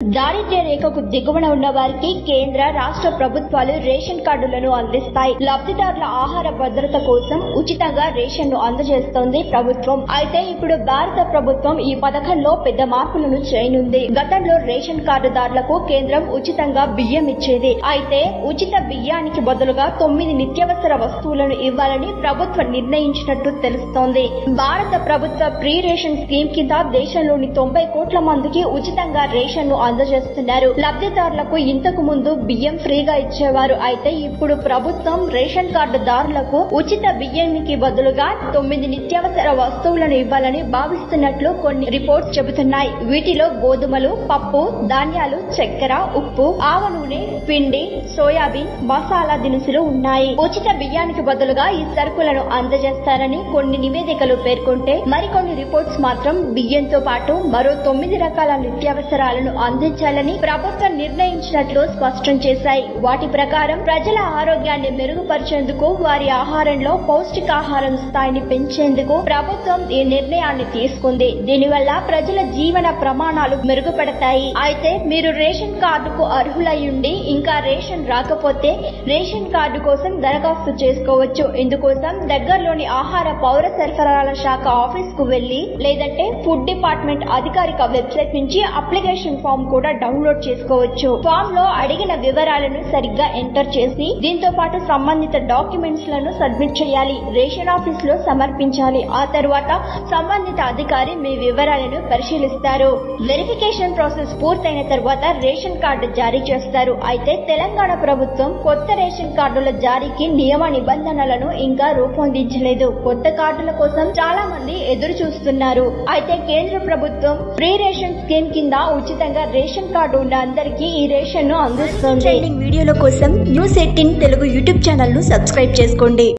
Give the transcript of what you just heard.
దారిద్ర్య రేఖకు దిగువన ఉన్న వారికి కేంద్ర రాష్ట్ర ప్రభుత్వాలు రేషన్ కార్డులను అందిస్తాయి లబ్ధిదారుల ఆహార భద్రత కోసం ఉచితంగా రేషన్ ను అందజేస్తోంది ప్రభుత్వం అయితే ఇప్పుడు భారత ప్రభుత్వం ఈ పథకంలో పెద్ద మార్పులను చేయనుంది గతంలో రేషన్ కార్డుదారులకు కేంద్రం ఉచితంగా బియ్యం ఇచ్చేది అయితే ఉచిత బియ్యానికి బదులుగా తొమ్మిది నిత్యావసర వస్తువులను ఇవ్వాలని ప్రభుత్వం నిర్ణయించినట్టు తెలుస్తోంది భారత ప్రభుత్వ ప్రీ రేషన్ స్కీమ్ కింద దేశంలోని తొంభై కోట్ల మందికి ఉచితంగా రేషన్ ను అందజేస్తున్నారు లబ్ధిదారులకు ఇంతకు ముందు బియ్యం ఫ్రీగా ఇచ్చేవారు అయితే ఇప్పుడు ప్రభుత్వం రేషన్ కార్డుదారులకు ఉచిత బియ్యానికి బదులుగా తొమ్మిది నిత్యావసర వస్తువులను ఇవ్వాలని భావిస్తున్నట్లు కొన్ని రిపోర్ట్స్ చెబుతున్నాయి వీటిలో గోధుమలు పప్పు ధాన్యాలు చక్కెర ఉప్పు ఆవ నూనె పిండి సోయాబీన్ మసాలా దినుసులు ఉన్నాయి ఉచిత బియ్యానికి బదులుగా ఈ సరుకులను అందజేస్తారని కొన్ని నివేదికలు పేర్కొంటే మరికొన్ని రిపోర్ట్స్ మాత్రం బియ్యంతో పాటు మరో తొమ్మిది రకాల నిత్యావసరాలను అందించాలని ప్రభుత్వం నిర్ణయించినట్లు స్పష్టం చేశాయి వాటి ప్రకారం ప్రజల ఆరోగ్యాన్ని మెరుగుపరిచేందుకు వారి ఆహారంలో పౌష్టికాహారం స్థాయిని పెంచేందుకు ప్రభుత్వం ఈ నిర్ణయాన్ని తీసుకుంది దీనివల్ల ప్రజల జీవన ప్రమాణాలు మెరుగుపడతాయి అయితే మీరు రేషన్ కార్డుకు అర్హులయ్యుండి ఇంకా రేషన్ రాకపోతే రేషన్ కార్డు కోసం దరఖాస్తు చేసుకోవచ్చు ఇందుకోసం దగ్గరలోని ఆహార పౌర సరఫరాల శాఖ ఆఫీస్ కు వెళ్లి లేదంటే ఫుడ్ డిపార్ట్మెంట్ అధికారిక వెబ్సైట్ నుంచి అప్లికేషన్ ఫామ్ కూడా డౌన్లోడ్ చేసుకోవచ్చు ఫామ్ లో అడిగిన వివరాలను సరిగ్గా ఎంటర్ చేసి దీంతో పాటు సంబంధిత డాక్యుమెంట్స్ లను సబ్మిట్ చేయాలి రేషన్ ఆఫీస్ లో సమర్పించాలి ఆ తరువాత సంబంధిత అధికారి మీ వివరాలను పరిశీలిస్తారు వెరిఫికేషన్ ప్రాసెస్ పూర్తయిన తర్వాత రేషన్ కార్డు జారీ చేస్తారు అయితే తెలంగాణ ప్రభుత్వం కొత్త రేషన్ కార్డుల జారీకి నియమ నిబంధనలను ఇంకా రూపొందించలేదు కొత్త కార్డుల కోసం చాలా మంది ఎదురు చూస్తున్నారు అయితే కేంద్ర ప్రభుత్వం ఫ్రీ రేషన్ స్కీమ్ కింద ఉచితంగా రేషన్ కార్డు ఉన్న అందరికీ ఈ రేషన్ ను అందిస్తుంది ట్రెండింగ్ వీడియోల కోసం news eighteen Telugu YouTube channel ను సబ్స్క్రైబ్ చేసుకోండి